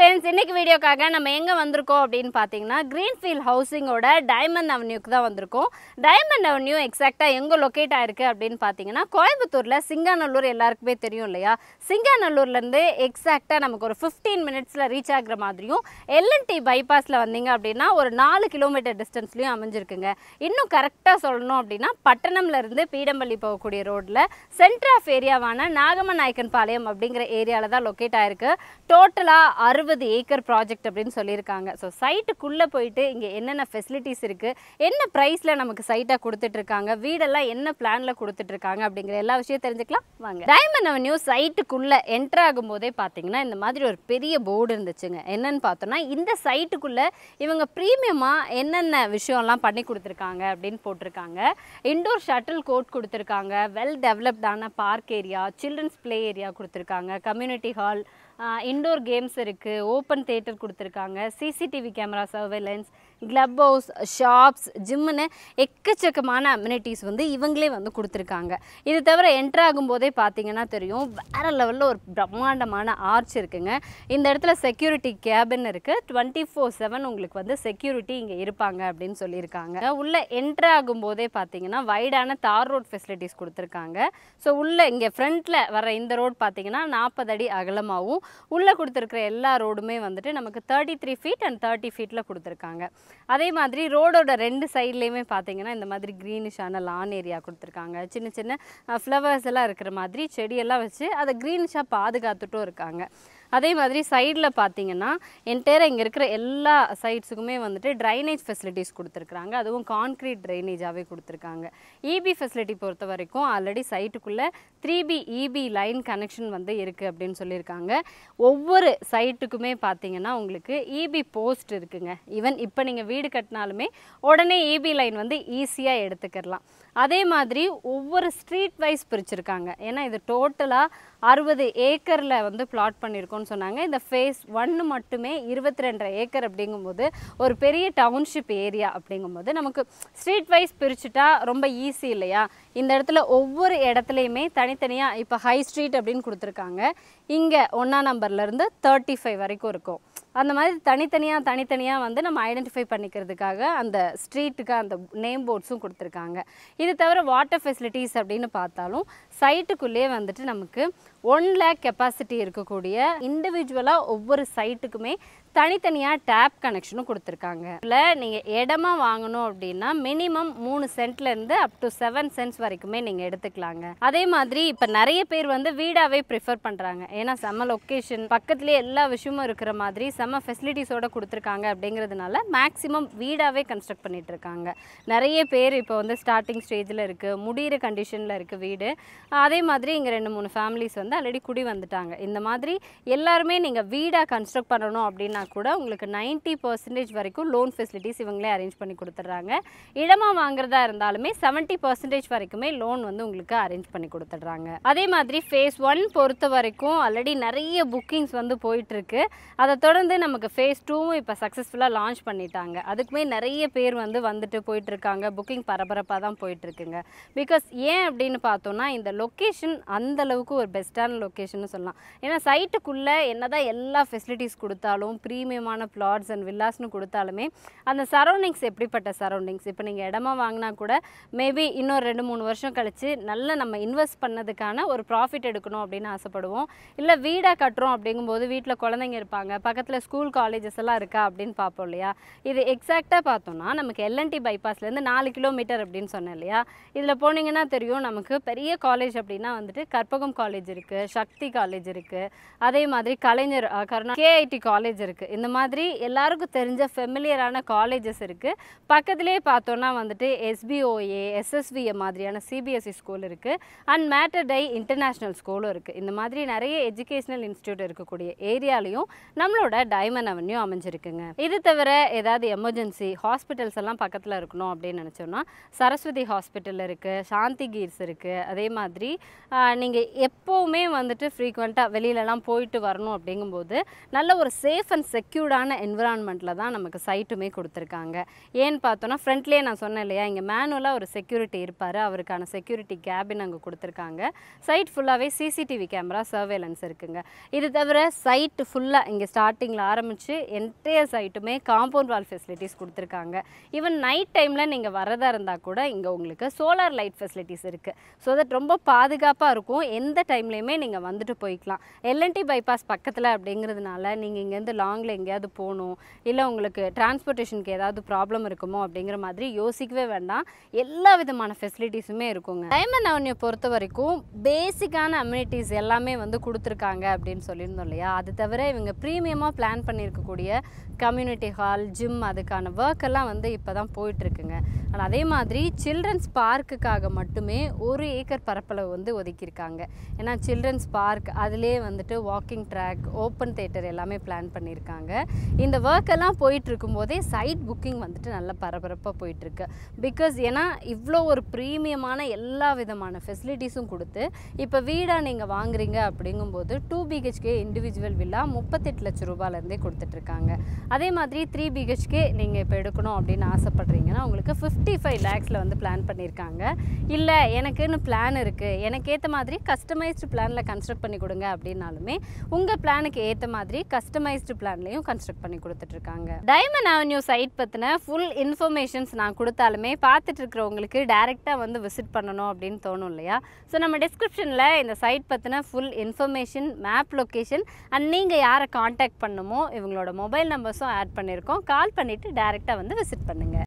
friends இன்னைக்கு வீடியோக்காக நம்ம எங்கே வந்திருக்கோம் அப்படின்னு பார்த்தீங்கன்னா கிரீன்ஃபீல்ட் ஹவுசிங்கோட டைமண்ட் அவென்யூக்கு தான் வந்திருக்கோம் டைமண்ட் அவென்யூ எக்ஸாக்டாக எங்கே லொக்கேட் ஆயிருக்கு அப்படின்னு பார்த்தீங்கன்னா கோயம்புத்தூரில் சிங்காநல்லூர் எல்லாருக்குமே தெரியும் இல்லையா சிங்காநல்லூர்லேருந்து எக்ஸாக்டாக நமக்கு ஒரு ஃபிஃப்டீன் மினிட்ஸில் ரீச் ஆகுற மாதிரியும் எல்என்டி பைபாஸில் வந்தீங்க அப்படின்னா ஒரு நாலு கிலோமீட்டர் டிஸ்டன்ஸ்லையும் அமைஞ்சிருக்குங்க இன்னும் கரெக்டாக சொல்லணும் அப்படின்னா பட்டணம்ல இருந்து பீடம்பள்ளி போகக்கூடிய ரோட்டில் சென்டர் ஆஃப் ஏரியாவான நாகமநாயக்கன் பாளையம் அப்படிங்கிற ஏரியாவில் தான் லொக்கேட் ஆயிருக்கு டோட்டலாக அறுபது ஏக்கர் ப்ராஜெக்ட் அப்படின்னு சொல்லியிருக்காங்க ஸோ சைட்டுக்குள்ளே போயிட்டு இங்கே என்னென்ன ஃபெசிலிட்டிஸ் இருக்குது என்ன ப்ரைஸில் நமக்கு சைட்டாக கொடுத்துட்ருக்காங்க வீடெல்லாம் என்ன பிளானில் கொடுத்துட்ருக்காங்க அப்படிங்கிற எல்லா விஷயம் தெரிஞ்சுக்கலாம் வாங்க டைமண்ட் அவென்யூ சைட்டுக்குள்ளே என்டர் ஆகும்போதே பார்த்தீங்கன்னா இந்த மாதிரி ஒரு பெரிய போர்டு இருந்துச்சுங்க என்னன்னு பார்த்தோன்னா இந்த சைட்டுக்குள்ளே இவங்க ப்ரீமியமாக என்னென்ன விஷயம்லாம் பண்ணி கொடுத்துருக்காங்க அப்படின்னு போட்டிருக்காங்க இண்டோர் ஷட்டில் கோர்ட் கொடுத்துருக்காங்க வெல் டெவலப்டான park area children's play area கொடுத்துருக்காங்க கம்யூனிட்டி ஹால் இண்டோர் கேம்ஸ் இருக்குது ஓப்பன் தேட்டர் கொடுத்துருக்காங்க CCTV camera surveillance club house shops ஜிம்முன்னு எக்கச்சக்கமான அம்யூனிட்டிஸ் வந்து இவங்களே வந்து கொடுத்துருக்காங்க இது தவிர என்ட்ரு ஆகும்போதே பார்த்தீங்கன்னா தெரியும் வேறு லெவலில் ஒரு பிரம்மாண்டமான ஆர்ச் இருக்குங்க இந்த இடத்துல செக்யூரிட்டி கேபின் இருக்குது டுவெண்ட்டி ஃபோர் செவன் உங்களுக்கு வந்து செக்யூரிட்டி இங்கே இருப்பாங்க அப்படின்னு சொல்லியிருக்காங்க உள்ளே என்ட்ரு ஆகும்போதே பார்த்தீங்கன்னா வைடான தார் ரோட் ஃபெசிலிட்டிஸ் கொடுத்துருக்காங்க ஸோ உள்ளே இங்கே ஃப்ரண்ட்டில் வர இந்த ரோட் பார்த்தீங்கன்னா நாற்பது அடி அகலமாகவும் உள்ளே கொடுத்துருக்குற எல்லா ரோடுமே வந்துட்டு நமக்கு thirty three feet and thirty ஃபீட்டில் கொடுத்துருக்காங்க அதே மாதிரி ரோடோட ரெண்டு சைட்லேயுமே பார்த்தீங்கன்னா இந்த மாதிரி க்ரீனிஷான லான் ஏரியா கொடுத்துருக்காங்க சின்ன சின்ன ஃப்ளவர்ஸ் எல்லாம் இருக்கிற மாதிரி செடியெல்லாம் வச்சு அதை க்ரீனிஷாக பாதுகாத்துட்டும் இருக்காங்க அதே மாதிரி சைடில் பார்த்தீங்கன்னா என்டையராக இங்கே இருக்கிற எல்லா சைட்ஸுக்குமே வந்துட்டு ட்ரைனேஜ் ஃபெசிலிட்டிஸ் கொடுத்துருக்குறாங்க அதுவும் கான்க்ரீட் ட்ரைனேஜாகவே கொடுத்துருக்காங்க இபி ஃபெசிலிட்டி பொறுத்த வரைக்கும் ஆல்ரெடி சைட்டுக்குள்ளே three P EB line connection வந்து இருக்குது அப்படின்னு சொல்லியிருக்காங்க ஒவ்வொரு சைட்டுக்குமே பார்த்தீங்கன்னா உங்களுக்கு இபி போஸ்ட் இருக்குங்க ஈவன் இப்போ நீங்கள் வீடு கட்டினாலுமே உடனே இபி லைன் வந்து ஈஸியாக எடுத்துக்கிடலாம் அதே மாதிரி ஒவ்வொரு ஸ்ட்ரீட் வைஸ் பிரிச்சிருக்காங்க ஏன்னா இது டோட்டலாக அறுபது ஏக்கரில் வந்து பிளாட் பண்ணியிருக்கோம்னு சொன்னாங்க இந்த ஃபேஸ் ஒன்று மட்டுமே இருபத்தி ரெண்டரை ஏக்கர் அப்படிங்கும்போது ஒரு பெரிய டவுன்ஷிப் ஏரியா அப்படிங்கும்போது நமக்கு ஸ்ட்ரீட் வைஸ் பிரிச்சுட்டா ரொம்ப ஈஸி இல்லையா இந்த இடத்துல ஒவ்வொரு இடத்துலையுமே தனித்தனியாக இப்போ ஹை ஸ்ட்ரீட் அப்படின்னு கொடுத்துருக்காங்க இங்கே ஒன்றா நம்பர்லேருந்து தேர்ட்டி ஃபைவ் வரைக்கும் இருக்கும் அந்த மாதிரி தனித்தனியாக தனித்தனியாக வந்து நம்ம ஐடென்டிஃபை பண்ணிக்கிறதுக்காக அந்த ஸ்ட்ரீட்டுக்கு அந்த நேம் போர்ட்ஸும் கொடுத்துருக்காங்க இது தவிர வாட்டர் ஃபெசிலிட்டிஸ் அப்படின்னு பார்த்தாலும் சைட்டுக்குள்ளேயே வந்துட்டு நமக்கு ஒன் லேக் கெப்பாசிட்டி இருக்கக்கூடிய இண்டிவிஜுவலாக ஒவ்வொரு சைட்டுக்குமே தனித்தனியாக டேப் கனெக்ஷனும் கொடுத்துருக்காங்க இல்லை நீங்கள் இடமா வாங்கணும் அப்படின்னா மினிமம் மூணு சென்ட்லேருந்து அப் டு செவன் சென்ட்ஸ் வரைக்குமே நீங்கள் எடுத்துக்கலாங்க அதே மாதிரி இப்போ நிறைய பேர் வந்து வீடாகவே ப்ரிஃபர் பண்ணுறாங்க ஏன்னா செம்ம லொக்கேஷன் பக்கத்துலேயே எல்லா விஷயமும் இருக்கிற மாதிரி செம்ம ஃபெசிலிட்டிஸோட கொடுத்துருக்காங்க அப்படிங்கிறதுனால மேக்ஸிமம் வீடாகவே கன்ஸ்ட்ரக்ட் பண்ணிட்டு இருக்காங்க நிறைய பேர் இப்போ வந்து ஸ்டார்டிங் ஸ்டேஜில் இருக்குது முடிகிற கண்டிஷனில் இருக்குது வீடு அதே மாதிரி இங்கே ரெண்டு மூணு ஃபேமிலிஸ் வந்து ஆல்ரெடி குடி வந்துட்டாங்க இந்த மாதிரி எல்லாருமே நீங்கள் வீடாக கன்ஸ்ட்ரக்ட் பண்ணணும் அப்படின்னா கூட உங்களுக்கு நைன்ட்டி பர்சன்டேஜ் வரைக்கும் லோன் ஃபெசிலிட்டிஸ் இவங்களே அரேஞ்ச் பண்ணி கொடுத்துட்றாங்க இடமா வாங்குறதா இருந்தாலுமே செவன்ட்டி பர்சன்டேஜ் வரைக்குமே லோன் வந்து உங்களுக்கு அரேஞ்ச் பண்ணி கொடுத்துட்றாங்க அதே மாதிரி ஃபேஸ் ஒன் பொறுத்த வரைக்கும் ஆல்ரெடி நிறைய புக்கிங்ஸ் வந்து போயிட்டுருக்கு அதை தொடர்ந்து நமக்கு ஃபேஸ் டூவும் இப்போ சக்ஸஸ்ஃபுல்லாக லான்ச் பண்ணிட்டாங்க அதுக்குமே நிறைய பேர் வந்து வந்துட்டு போயிட்டுருக்காங்க புக்கிங் பரபரப்பாக தான் போயிட்டுருக்குங்க பிகாஸ் ஏன் அப்படின்னு பார்த்தோம்னா இந்த லொக்கேஷன் அந்த அளவுக்கு ஒரு பெஸ்ட்டான லொக்கேஷன் சொல்லலாம் ஏன்னா சைட்டுக்குள்ளே என்னதான் எல்லா ஃபெசிலிட்டிஸ் கொடுத்தாலும் ப்ரீமியமான பிளாட்ஸ் அண்ட் வில்லாஸ்னு கொடுத்தாலுமே அந்த சரௌண்டிங்ஸ் எப்படிப்பட்ட சரௌண்டிங்ஸ் இப்போ நீங்கள் இடமா வாங்கினா கூட மேபி இன்னும் ரெண்டு மூணு வருஷம் கழித்து நல்ல நம்ம இன்வெஸ்ட் பண்ணதுக்கான ஒரு ப்ராஃபிட் எடுக்கணும் அப்படின்னு ஆசைப்படுவோம் இல்லை வீடாக கட்டுறோம் அப்படிங்கும்போது வீட்டில் குழந்தைங்க இருப்பாங்க பக்கத்தில் ஸ்கூல் காலேஜஸ் எல்லாம் இருக்கா அப்படின்னு பார்ப்போம் இல்லையா இது எக்ஸாக்டாக பார்த்தோம்னா நமக்கு எல்என்டி பைபாஸ்லேருந்து நாலு கிலோமீட்டர் அப்படின்னு சொன்னேன் இல்லையா இதில் போனீங்கன்னா தெரியும் நமக்கு பெரிய காலேஜ் அப்படின்னா வந்துட்டு கற்பகம் காலேஜ் இருக்குது சக்தி காலேஜ் இருக்குது அதே மாதிரி கலைஞர் அஹ், கருணா கேஐடி காலேஜ் இருக்குது இந்த மாதிரி எல்லாருக்கும் தெரிஞ்ச ஃபெமிலியரான காலேஜஸ் இருக்குது பக்கத்துலேயே பார்த்தோன்னா வந்துட்டு எஸ்பிஓஏ எஸ்எஸ்விஏ மாதிரியான சிபிஎஸ்சி ஸ்கூல் இருக்குது அண்ட் மேட்டர்டை இன்டர்நேஷ்னல் ஸ்கூலும் இருக்குது இந்த மாதிரி நிறைய எஜுகேஷனல் இன்ஸ்டியூட் இருக்கக்கூடிய ஏரியாலையும் நம்மளோட டைமண்ட் அவென்யூ அமைஞ்சிருக்குங்க இது தவிர ஏதாவது எமர்ஜென்சி ஹாஸ்பிட்டல்ஸ் எல்லாம் பக்கத்தில் இருக்கணும் அப்படின்னு நினச்சோன்னா சரஸ்வதி ஹாஸ்பிட்டல் இருக்குது சாந்தி கீர்ஸ் இருக்குது அதே மாதிரி நீங்கள் எப்போவுமே எல்லாருமே வந்துட்டு ஃப்ரீக்வெண்ட்டாக வெளியிலலாம் போயிட்டு வரணும் அப்படிங்கும்போது நல்ல ஒரு சேஃப் அண்ட் செக்யூர்டான என்விரான்மெண்ட்டில் தான் நமக்கு சைட்டுமே கொடுத்துருக்காங்க ஏன்னு பார்த்தோன்னா ஃப்ரண்ட்லேயே நான் சொன்னேன் இல்லையா இங்கே மேனுவலாக ஒரு செக்யூரிட்டி இருப்பார் அவருக்கான செக்யூரிட்டி கேபின் அங்கே கொடுத்துருக்காங்க சைட் ஃபுல்லாகவே சிசிடிவி கேமரா சர்வேலன்ஸ் இருக்குங்க இது தவிர சைட் ஃபுல்லாக இங்கே ஸ்டார்டிங்கில் ஆரம்பித்து என்டையர் சைட்டுமே காம்பவுண்ட் வால் ஃபெசிலிட்டிஸ் கொடுத்துருக்காங்க ஈவன் நைட் டைமில் நீங்கள் வரதா இருந்தால் கூட இங்கே உங்களுக்கு சோலார் லைட் ஃபெசிலிட்டிஸ் இருக்குது ஸோ தட் ரொம்ப பாதுகாப்பாக இருக்கும் எந்த டைம்லையுமே நீங்கள் வந்துட்டு போய்க்கலாம் எல்என்டி பைபாஸ் பக்கத்தில் அப்படிங்கிறதுனால நீங்கள் இங்கேருந்து லாங்கில் எங்கேயாவது போகணும் இல்லை உங்களுக்கு டிரான்ஸ்போர்ட்டேஷனுக்கு ஏதாவது ப்ராப்ளம் இருக்குமோ அப்படிங்கிற மாதிரி யோசிக்கவே வேண்டாம் எல்லா விதமான ஃபெசிலிட்டிஸுமே இருக்குங்க டைமண்ட் அவென்யூ பொறுத்த வரைக்கும் பேசிக்கான அம்யூனிட்டிஸ் எல்லாமே வந்து கொடுத்துருக்காங்க அப்படின்னு சொல்லியிருந்தோம் இல்லையா அது தவிர இவங்க ப்ரீமியமாக பிளான் பண்ணியிருக்கக்கூடிய கம்யூனிட்டி ஹால் ஜிம் அதுக்கான ஒர்க் எல்லாம் வந்து இப்போ தான் போயிட்டுருக்குங்க ஆனால் அதே மாதிரி சில்ட்ரன்ஸ் பார்க்குக்காக மட்டுமே ஒரு ஏக்கர் பரப்பளவு வந்து ஒதுக்கியிருக்காங்க ஏன்னா சில்ட்ரன்ஸ் பார்க் அதிலே வந்துட்டு வாக்கிங் ட்ராக் ஓப்பன் தேட்டர் எல்லாமே பிளான் பண்ணியிருக்காங்க இந்த ஒர்க் எல்லாம் போயிட்டு இருக்கும்போதே சைட் புக்கிங் வந்துட்டு நல்ல பரபரப்பாக போயிட்டுருக்கு பிகாஸ் ஏன்னா இவ்வளோ ஒரு ப்ரீமியமான எல்லா விதமான ஃபெசிலிட்டிஸும் கொடுத்து இப்போ வீடாக நீங்கள் வாங்குறீங்க அப்படிங்கும்போது டூ பிஹெச்கே இண்டிவிஜுவல் வில்லா முப்பத்தெட்டு லட்சம் ரூபாயிலேருந்தே கொடுத்துட்ருக்காங்க அதே மாதிரி த்ரீ பிஹெச்கே நீங்கள் இப்போ எடுக்கணும் அப்படின்னு ஆசைப்பட்றீங்கன்னா உங்களுக்கு ஃபிஃப்டி ஃபைவ் லேக்ஸில் வந்து பிளான் பண்ணியிருக்காங்க இல்லை எனக்குன்னு பிளான் இருக்குது எனக்கு ஏற்ற மாதிரி கஸ்டமைஸ்டு பிளானில் கன்ஸ்ட்ரக்ட் பண்ணி கொடுங்க அப்படின்னாலுமே உங்கள் பிளானுக்கு ஏற்ற மாதிரி கஸ்டமைஸ்டு பிளான்லையும் கன்ஸ்ட்ரக்ட் பண்ணி கொடுத்துட்ருக்காங்க டைமண்ட் அவென்யூ சைட் பற்றின ஃபுல் இன்ஃபர்மேஷன்ஸ் நான் கொடுத்தாலுமே பார்த்துட்டு இருக்கிறவங்களுக்கு டேரெக்டாக வந்து விசிட் பண்ணணும் அப்படின்னு தோணும் இல்லையா ஸோ நம்ம டிஸ்கிரிப்ஷனில் இந்த சைட் பற்றின full information map location and நீங்கள் யாரை காண்டாக்ட் பண்ணுமோ இவங்களோட மொபைல் நம்பர்ஸும் ஆட் பண்ணியிருக்கோம் கால் பண்ணிவிட்டு டேரெக்டாக வந்து விசிட் பண்ணுங்கள்